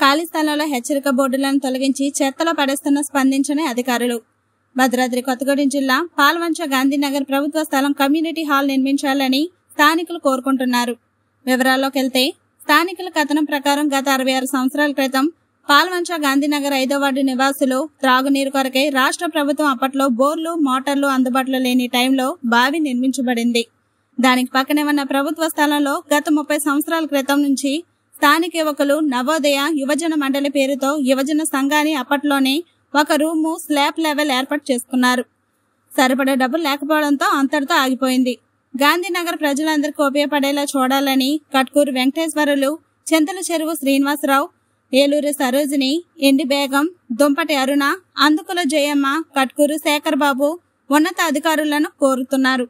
ఖాళీ స్థలంలో హెచ్చరిక బోర్డులను తొలగించి చెత్తలో పడేస్తున్న స్పందించని అధికారులు భద్రాద్రి కొత్తగూడెం జిల్లా పాల్వంచ గాంధీనగర్ ప్రభుత్వ స్థలం కమ్యూనిటీ హాల్ నిర్మించాలని స్థానికులు కోరుకుంటున్నారు వివరాల్లోకి వెళ్తే స్థానికుల కథనం ప్రకారం గత అరవై ఆరు సంవత్సరాల క్రితం పాల్వంచ గాంధీనగర్ ఐదో వార్డు నివాసులు త్రాగునీరు కొరకై రాష్ట్ర ప్రభుత్వం అప్పట్లో బోర్లు మోటార్లు అందుబాటులో లేని టైంలో బావి నిర్మించబడింది దానికి పక్కనే ఉన్న ప్రభుత్వ స్థలంలో గత ముప్పై సంవత్సరాల క్రితం నుంచి స్థానిక యువకులు నవోదయ యువజన మండలి పేరుతో యువజన సంఘాన్ని అప్పట్లోనే ఒక రూము స్లాబ్ లెవెల్ ఏర్పాటు చేసుకున్నారు సరిపడే డబ్బులు లేకపోవడంతో అంతటితో ఆగిపోయింది గాంధీనగర్ ప్రజలందరికీ ఉపయోగపడేలా చూడాలని కట్కూరు వెంకటేశ్వరులు చింతల చెరువు శ్రీనివాసరావు ఏలూరు సరోజిని ఎండి బేగం దుంపటి అరుణ అందుకుల జయమ్మ కట్కూరు శేఖర్ బాబు ఉన్నత అధికారులను కోరుతున్నారు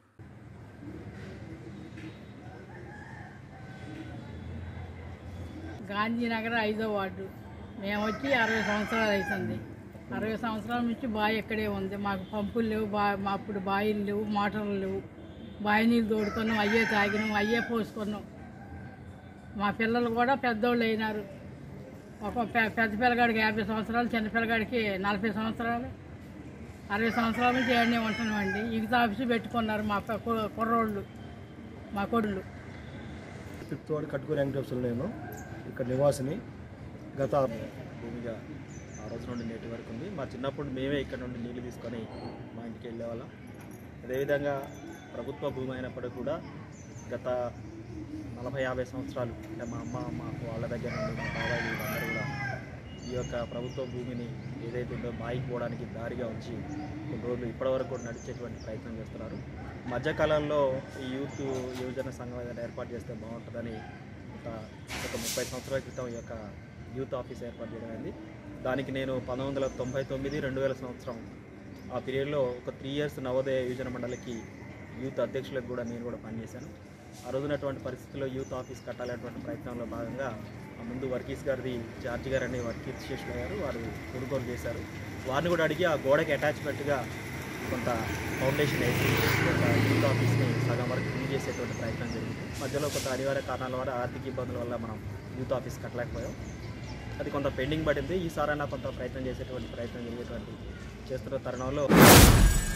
గాంధీనగర్ ఐదో వార్డు మేము వచ్చి అరవై సంవత్సరాలు అవుతుంది అరవై సంవత్సరాల నుంచి బావి ఇక్కడే ఉంది మాకు పంపులు లేవు బా మా అప్పుడు బాయిలు లేవు మోటార్లు లేవు బావి నీళ్ళు తోడుకున్నాం అయ్యే తాగినాం అయ్యే పోసుకున్నాం మా పిల్లలు కూడా పెద్దోళ్ళు అయినారు ఒక పె- పెద్ద పిల్లగాడికి యాభై సంవత్సరాలు చిన్న పిల్లగాడికి నలభై సంవత్సరాలు అరవై సంవత్సరాల నుంచి ఏడనే ఉంటున్నామండి ఇగుత ఆఫీసు పెట్టుకున్నారు మా ప- కు- కుర్రోళ్ళు మా కొడుళ్ళు ఫిఫ్త్ వార్డ్ కట్టుకూరు వెంకటేశ్వరులు నేను ఇక్కడ నివాసిని గత భూమిగా ఆ రోజు నుండి నేటి వరకు ఉంది మా చిన్నప్పుడు మేమే ఇక్కడ నుండి నీళ్లు తీసుకొని మా ఇంటికి వెళ్ళేవాళ్ళం అదేవిధంగా ప్రభుత్వ భూమి అయినప్పటికీ కూడా గత నలభై యాభై సంవత్సరాలు అంటే మా అమ్మ మా వాళ్ళ దగ్గర నుండి మా బాబాయ్ వీళ్ళందరూ కూడా ఈ యొక్క ప్రభుత్వ భూమిని ఏదైతే ఉందో బాయికి పోవడానికి దారిగా ఉంచి కొన్ని రోజులు ఇప్పటివరకు కూడా నడిచేటువంటి ప్రయత్నం చేస్తున్నారు మధ్యకాలంలో ఈ యూత్ యువజన సంఘం ఏదైనా ఏర్పాటు చేస్తే బాగుంటుందని ఒక ఒక ముప్పై సంవత్సరాల క్రితం ఈ యొక్క యూత్ ఆఫీస్ ఏర్పాటు చేయడం అయింది దానికి నేను పంతొమ్మిది వందల తొంభై తొమ్మిది రెండు వేల సంవత్సరం ఆ పీరియడ్లో ఒక త్రీ ఇయర్స్ నవోదయ యువజన మండలికి యూత్ అధ్యక్షులకు కూడా నేను కూడా పనిచేశాను ఆ రోజునటువంటి పరిస్థితుల్లో యూత్ ఆఫీస్ కట్టాలనేటువంటి ప్రయత్నంలో భాగంగా ఆ ముందు వర్గీస్ గారిది జార్జి గారు అనే వారు కీర్తిశేషులు గారు వారు కొనుగోలు చేశారు వారిని కూడా అడిగి ఆ గోడకి అటాచ్మెంట్గా కొంత ఫౌండేషన్ వేసి కొంత యూత్ ఆఫీస్ని సగం వరకు ఫిల్ చేసేటువంటి ప్రయత్నం జరిగింది మధ్యలో కొంత అనివార్య కారణాల వల్ల ఆర్థిక ఇబ్బందుల వల్ల మనం యూత్ ఆఫీస్ కట్టలేకపోయాం అది కొంత పెండింగ్ పడింది ఈసారైనా కొంత ప్రయత్నం చేసేటువంటి ప్రయత్నం జరిగేటువంటి చేస్తున్న తరుణంలో